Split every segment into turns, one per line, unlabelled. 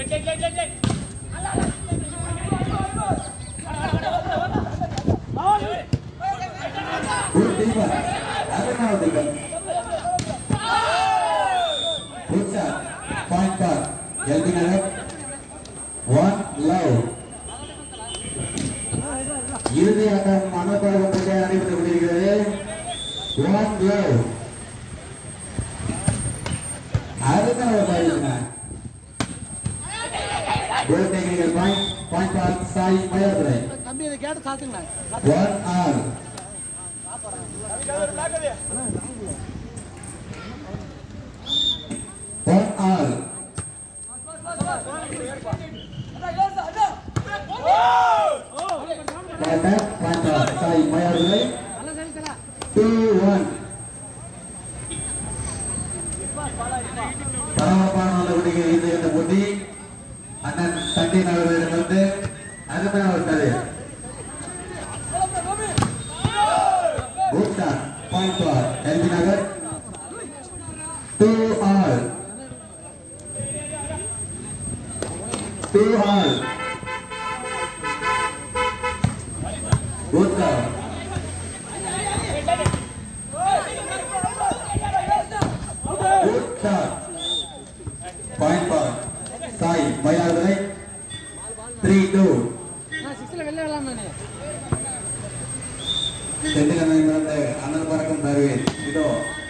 Good defense. Avenue defense. Good shot. Point back. LB Nagar. One love. இறுதி ஆட்டம் மனப்பழகம் போட்டி நடைபெற்றுக் கொண்டிருக்கிறது ஒன் லவ் அதுதான் ஒரு பாருங்க good technical point point for Sai Mayiladuthurai
தம்பி இதை கேட்டு சாத்துங்களா
one all one all point for Sai Mayiladuthurai
நல்லா சரிங்களா
டூ ஒன் பரபரப்பான நடவடிக்கை இது இந்த போட்டி அண்ணன் தண்டின் அவர்களிடமிருந்து அருமையான ஒரு கதை good shot point for LB Nagar two all two all good shot good shot point for Sai Mayiladuthurai three two
நான் சிக்ஸ்ல வெளில விளாட்லாம் நானு
செந்திலனை பிறந்த அண்ணன் பறக்கும் தருவேன் இதோ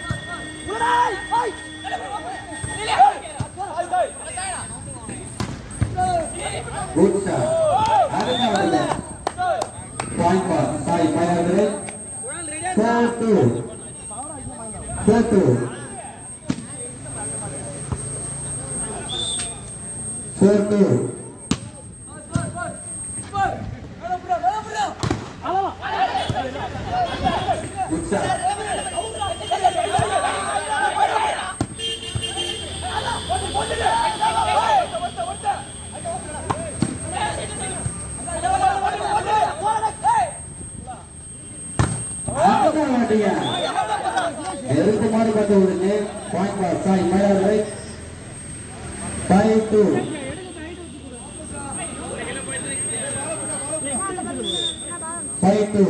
குட் ஷாட் அருமையான point for Sai Mayiladuthurai four two four two four two good shot ஆட்டமாடியா நெருப்பு மாறி பார்த்து விடுங்க point for Sai Mayiladuthurai five two five two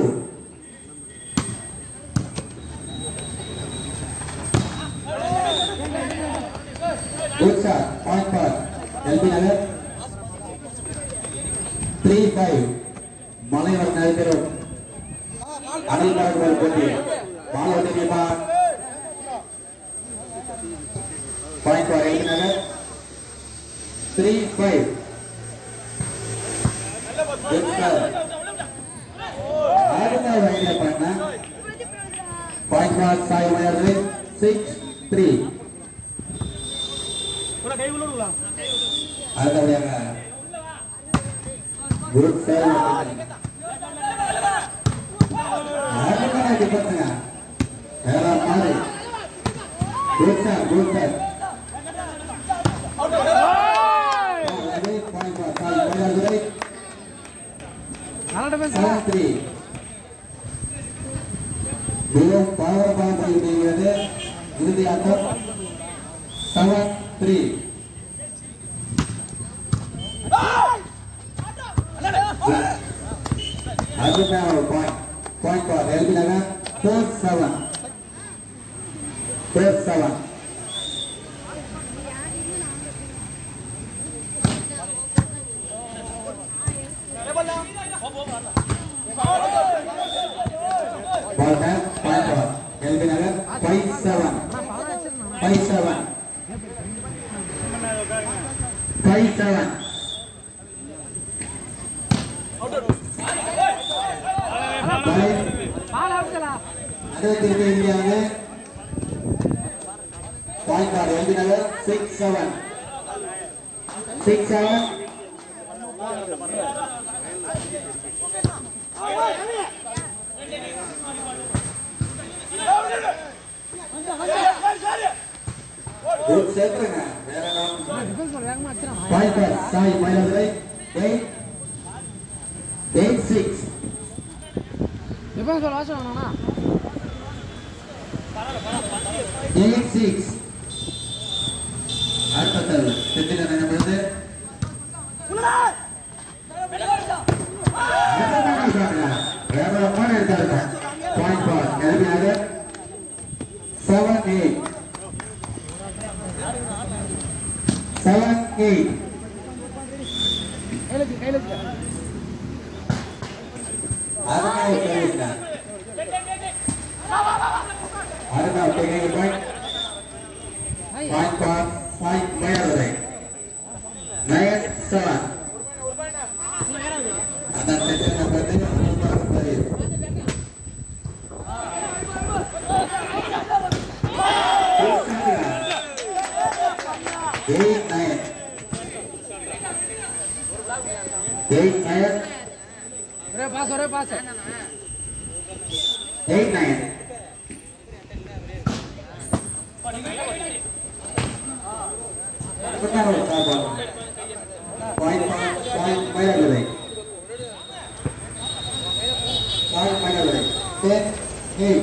good shot point for LB Nagar three five மலைவர் நடைபெறும் அடல் பறக்குதல் போட்டி பால் ஓட்டிருப்பா point for LB Nagar three five அடுத்த வகையில பண்ண point for Sai Mayiladuthurai six three அடுத்தபடியாக குரூப் சேவ் அருமையான டிஃபென்ஸுங்க வேற மாதிரி good sir good sir point for Sai Mayiladuthurai
நல்லா டிஃபென்ஸ்
செவன் த்ரீ மிகவும் பரபரப்பாக போய்விடுகிறது இறுதி ஆட்டம் செவன் த்ரீ அருமையான ஒரு point point for LB Nagar four seven four seven ball back point for LB Nagar five seven five seven five seven five
ball அடிச்சலா
அறுபத்தி எட்டு இந்தியாவது point for LB Nagar six seven six seven good சேர்த்துருங்க வேற என்ன
defence ball வேகமா அடிச்சிடலாம்
point for Sai Mayiladuthurai eight eight six
defence ball watch வேணாண்ணா
எயிட் சிக்ஸ் அடுத்த செந்தில் நினைப்பது செவன் எயிட்
கையில் வச்சு கையில் வச்சு
அருணாவை தெரிவித்தார் Aruna taking point point for five Mayiladuthurai nine seven அதான் செட்டு நம்பர் தெரியும் eight nine eight nine
ஒரே பாஸ் ஒரே pass
eight nine benar sahabat poin poin mana boleh poin mana boleh ten eight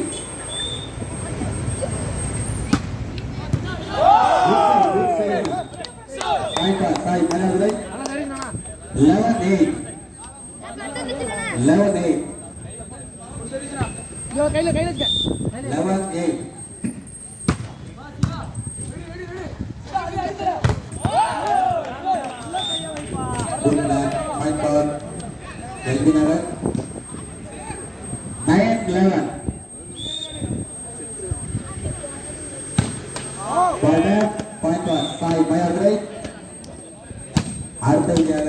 Poin pass, five, mana boleh?
நல்லா தெரியுங்கண்ணா
Eleven eight. Eleven eight.
ஐயோ கையில் கையில் வச்சு கையில்
Eleven eight. Bulan point for Elvin Awan. Nine eleven. Border point for five Maya Gray. அடுத்ததாக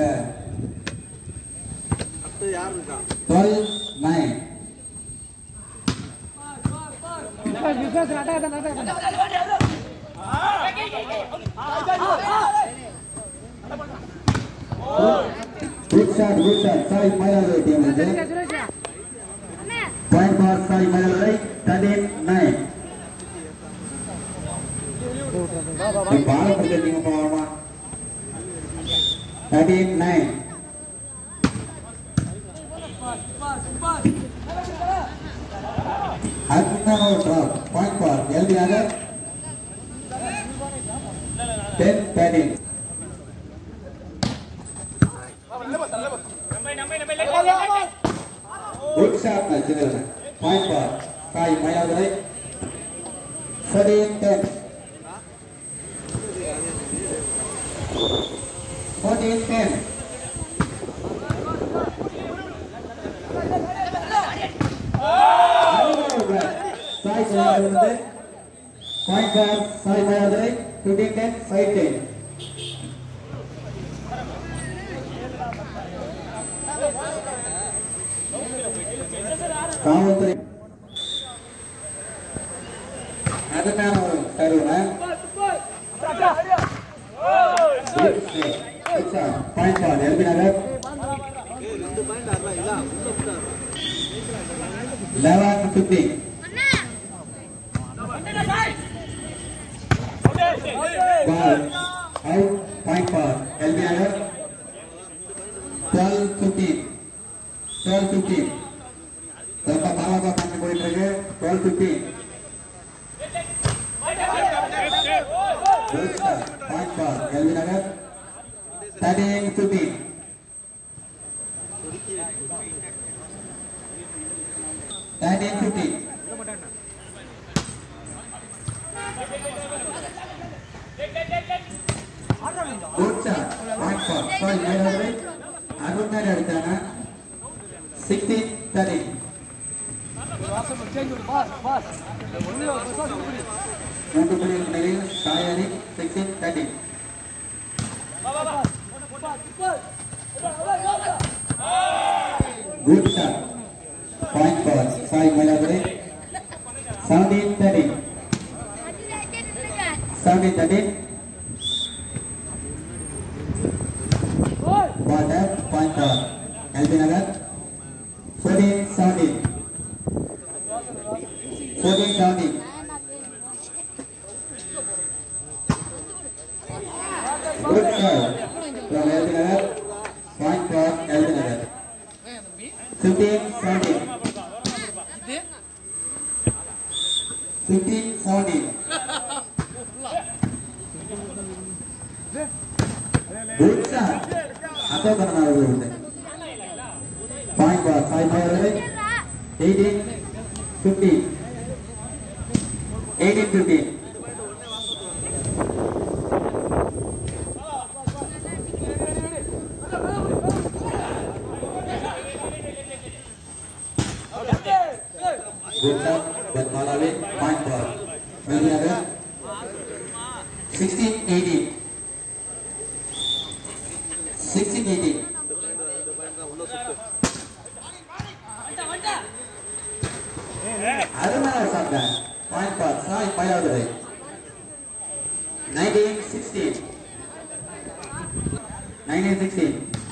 twelve nine
Viswas Viswas attack attack
good shot good shot Sai Mayiladuthurai team வந்து
Suresh
point for Sai Mayiladuthurai thirteen nine ball கொடுத்துருக்கீங்க போகலாமா thirteen nine அர்ஜுனோ drop point for LB Nagar ten thirteen good shot வச்சுக்கிறேன் point for Sai Mayiladuthurai fourteen ten fourteen ten Sai Mayiladuthurai point for Sai Mayiladuthurai fifteen ten five ten காவல்துறை அருமையான ஒரு சர்வனை point for LB Nagar eleven fifty ball out point for LB Nagar twelve fifteen twelve fifteen ரொம்ப பரவாயில்ல பண்ணி போயிட்டு இருக்கு twelve fifteen point for LB Nagar thirteen fifteen thirteen fifteen good shot point for sorry மேலே அருண் மேலே அடித்தாங்க சிக்ஸ்டீன் தேர்ட்டீன் மூன்று புள்ளி நிலையில் சாயரி sixteen thirteen good shot point for Sai Mayiladuthurai seventeen thirteen seventeen thirteen water point for LB Nagar fourteen seventeen fourteen seventeen good shot from LB Nagar point for LB Nagar fifteen seventeen fifteen seventeen good shot அதோ கண்ணா அவர்கள் point for Sai Mayiladuthurai eighteen fifteen eighteen fifteen 18 16 18 அருமையான சாப்பிட்ட point for Sai Mayiladuthurai nineteen sixteen nineteen sixteen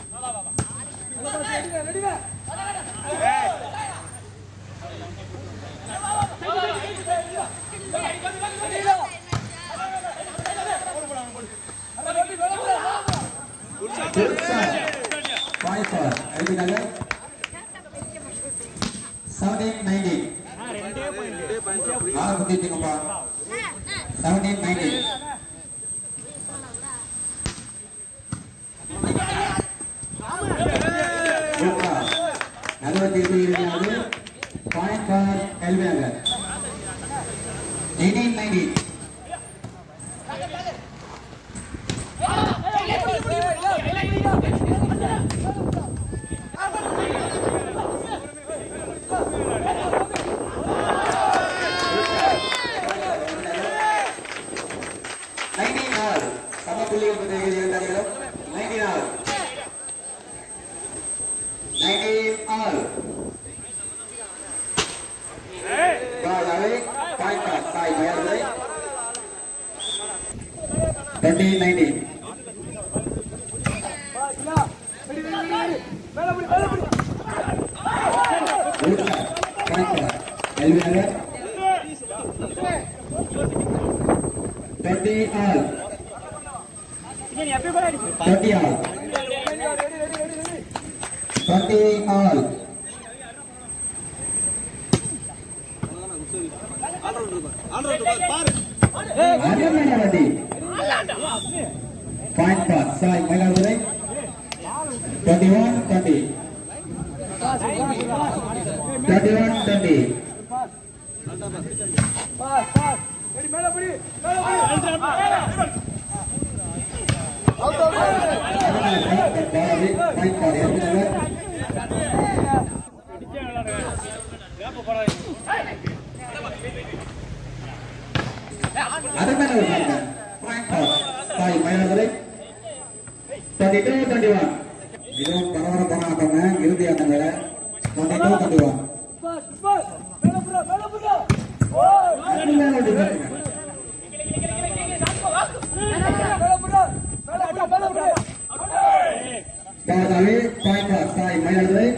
point for எழுதினாங்க seventeen nineteen ஆறு குத்திட்டீங்கப்பா seventeen nineteen நகர தீர்ப்பு இருக்கிறது பாயிண்ட் பார் கல்வியாக எயிட்டீன் நைன்டீன் நைன்டீன் ஆறு சம புள்ளிகள் பெற்ற இரண்டு அணிகளும் நைன்டீன் ஆறு நைன்டீன் ஆறு பாலாவை பாயிண்ட் பாஸ் சாய் மயார்களை டுவெண்ட்டி நைன்டீன் பாயிண்ட் பாஸ் எல்வினர் டுவெண்ட்டி ஆறு டுவெண்ட்டி ஆறு டுவெண்ட்டி ஆறு அருமையானவதி point for Sai Mayiladuthurai twenty one twenty twenty one twenty point for எல்வினர் அருமையான ஒரு சாதனை. Point for Sai Mayiladuthurai twenty two twenty one இதுவும் பரபரப்பான ஆட்டங்க இறுதி ஆட்டங்க டுவெண்ட்டி டூ டுவெண்ட்டி ஒன் அருமையான ஒரு சாதனை. பாதாவே பாயிண்ட் பாஸ் சாய் மயிலாடுதுறை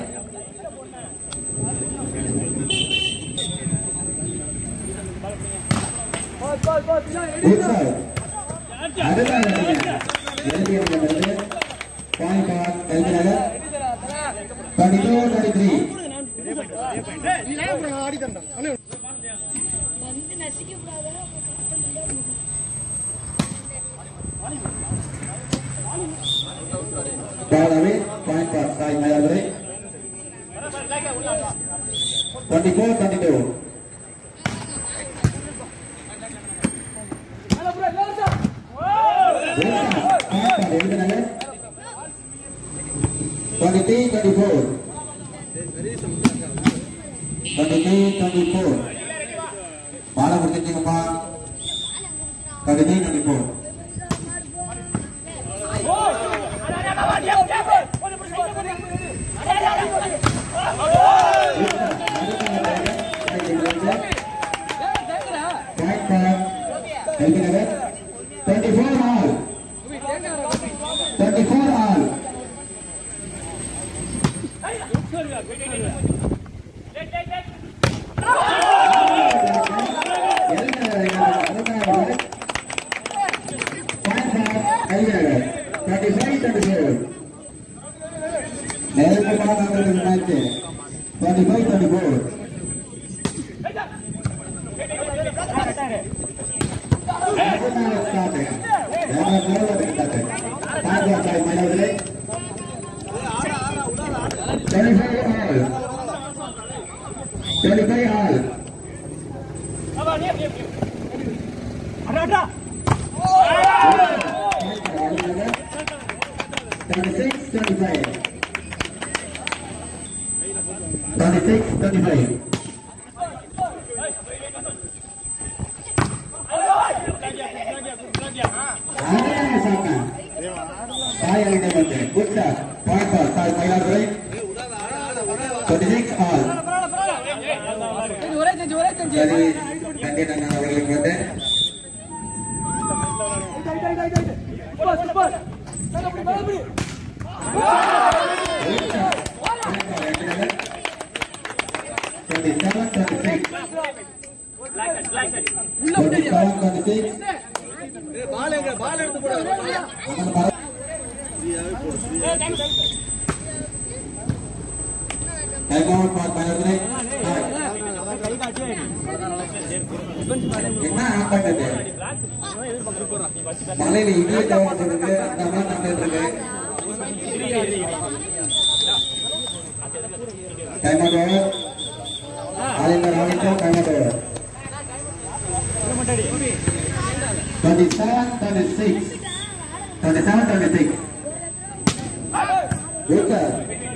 உற்சாகம் அருமையான இறுதி ஆட்டங்கிறது பாயிண்ட் பாஸ் எழுதினாங்க டுவெண்ட்டி டூ டுவெண்ட்டி த்ரீ
வந்து நசிக்கக்கூடாது
பாதாவே point for Sai Mayiladuthurai twenty four twenty two எழுதினாங்க twenty three twenty four twenty three twenty four பாலை கொடுத்துட்டீங்கப்பா twenty three twenty four point for எழுதினாங்க twenty four all twenty four all twenty five twenty four Twenty-five all. Twenty-six, twenty-five. Twenty-six, twenty-five. அருமையான சாப்பிட்டா சாய் அழிந்த வந்து good shot point for Sai Mayiladuthurai twenty six all
செஞ்சு ஒரே செஞ்சு ஒரே செஞ்சு
சரி கண்டிப்பா நான் அவர்களுக்கு வந்து
சூப்பர் சூப்பர் அப்படி அப்படி
டுவெண்ட்டி செவன் டுவெண்ட்டி சிக்ஸ்
உள்ள
டுவெண்ட்டி
விட்டு
seven twenty six time out for Mayiladuthurai என்ன ஆஃப் பண்ணது மலையில இடிய தேவன் இருக்கு அந்த மாதிரி நடந்துட்டு இருக்கு டைம் அவுட் ஓவர் ஆலிந்தர் ஆலிந்தர் time out over twenty seven twenty six twenty seven twenty six good sir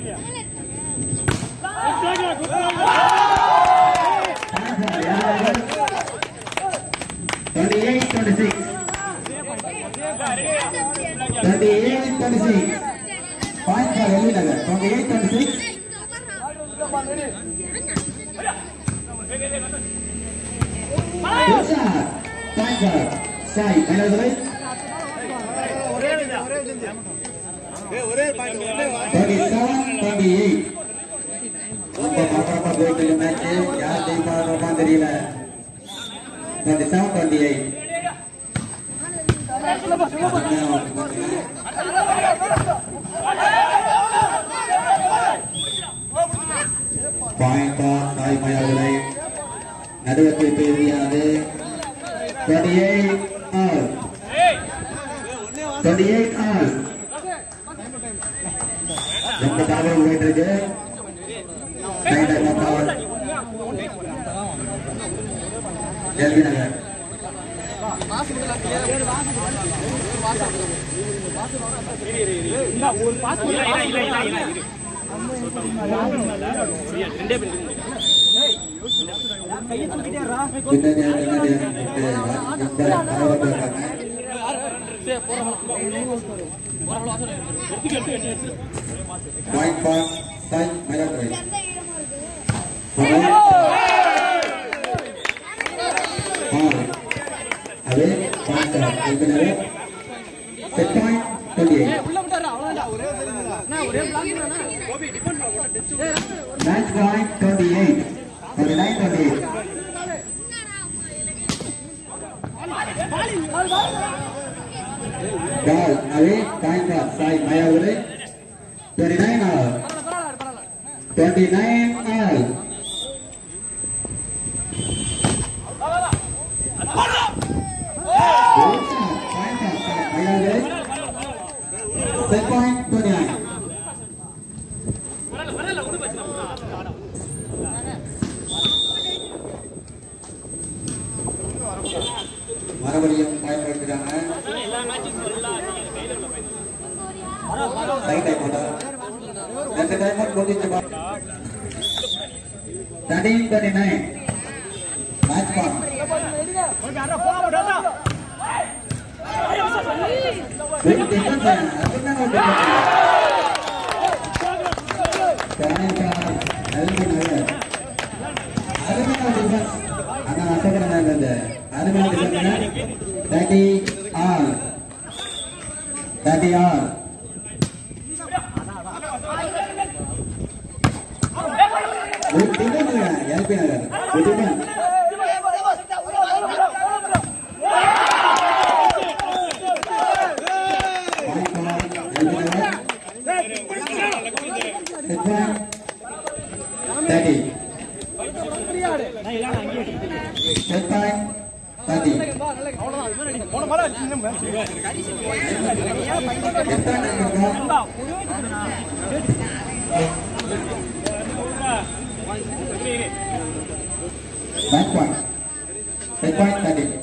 Twenty-eight, twenty-six. Twenty-eight, twenty-six. Point for Elvi Nagar. Twenty-eight, twenty-six. Good shot. Point for Sai. Mailadurai. Twenty-seven, twenty-eight. ரொம்ப பரபரப்பா போயிட்டு இருக்கு match யார் ஜெயிப்பாங்க தெரியல twenty seven twenty eight point for Sai மயாவிலை நடுவத்தில் பேசியானது twenty eight all twenty eight all ரொம்ப தகவல் போயிட்டு இருக்கு right and all LB Nagar பின்னாடி பின்னாடி ரொம்ப பரபரப்பா இருக்காங்க பாயிண்ட் பார் சாய் மயிலாடுதுறை ஆறு அது பாயிண்ட் ஏற்கனவே செட் பாயிண்ட் டுவெண்ட்டி எயிட்
உள்ள விட்டாரு அவ்வளவுதான் அண்ணா, ஒரே block
match point twenty eight twenty nine twenty eight ball அது பாயிண்ட் பார் சாய் மயாவுரை டுவெண்ட்டி நைன் ஆல்
பரவாயில்ல பரவாயில்ல
twenty nine all Set point 29. மறுபடியும் பயன்படுத்துறாங்க சைட் டைம் ரெண்டு டைம் முடிஞ்சு thirteen thirty nine match point Good defense, man. அதுதான் ஒரு defense. Canada, Alvin Nagar. அருமையான defense. ஆனா அசோகன் இருந்தது அருமையான defense. Thirty all. Thirty all. Good defense, man. LP Nagar. Good defense. Point for LP Nagar. Set point. Thirty. Set point. Thirty. எத்தனை time இருக்கும்? Match point. Set point thirty.